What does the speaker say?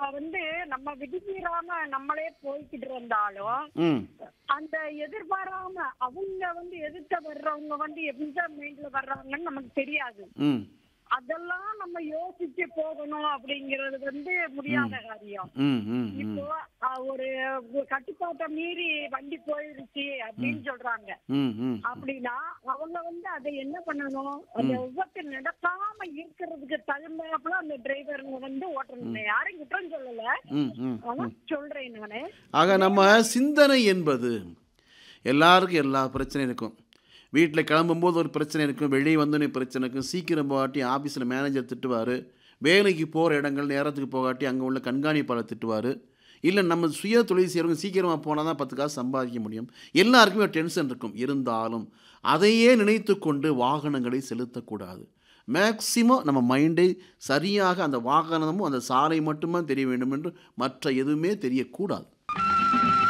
வந்து நம்ம விதிமீறாம நம்மளே போய்கிட்டு இருந்தாலும் ம் அந்த எதிர்பாராம அவங்க வந்து எதிர்த்த வர்றவங்க வந்து எந்த மைண்ட்ல வர்றாங்கன்னு நமக்கு தெரியாது ம் அதெல்லாம் நம்ம யோசிச்சு போகணும் அப்படிங்கறது வந்து முடியாத காரியம் ம் ம் ம் இப்போ அஹ், ஒரு ஒரு கட்டுப்பாட்டை மீறி வண்டி போயிருச்சு அப்படின்னு சொல்றாங்க ம் ம் அப்படின்னா அவங்க வந்து அதை என்ன பண்ணணும் அந்த விபத்து நடக்காம இருக்கிறதுக்கு தகுந்தாப்புல அந்த டிரைவருங்க வந்து ஓட்டணும் யாரையும் குற்றம் சொல்லல ம் ம் ஆனா சொல்றேன் நானு ஆக நம்ம சிந்தனை என்பது எல்லாருக்கும் எல்லா பிரச்சனையும் இருக்கும் வீட்டில் கிளம்பும்போது ஒரு பிரச்சனை இருக்கும் வெளியே வந்தோடனே பிரச்சனை இருக்கும் சீக்கிரம் போகாட்டி ஆஃபீஸில் மேனேஜர் திட்டுவார் வேலைக்கு போகிற இடங்கள் நேரத்துக்கு போகாட்டி அங்கே உள்ள கண்காணிப்பாளர் திட்டுவார் இல்லை நம்ம சுய தொழில் செய்கிறவங்க சீக்கிரமாக போனால் தான் பத்து காசு சம்பாதிக்க முடியும் எல்லாருக்குமே ஒரு டென்ஷன் இருக்கும் இருந்தாலும் அதையே நினைத்து கொண்டு வாகனங்களை செலுத்தக்கூடாது மேக்சிமம் நம்ம மைண்டை சரியாக அந்த வாகனமும் அந்த சாலை மட்டுமே தெரிய வேண்டும் என்று மற்ற எதுவுமே தெரியக்கூடாது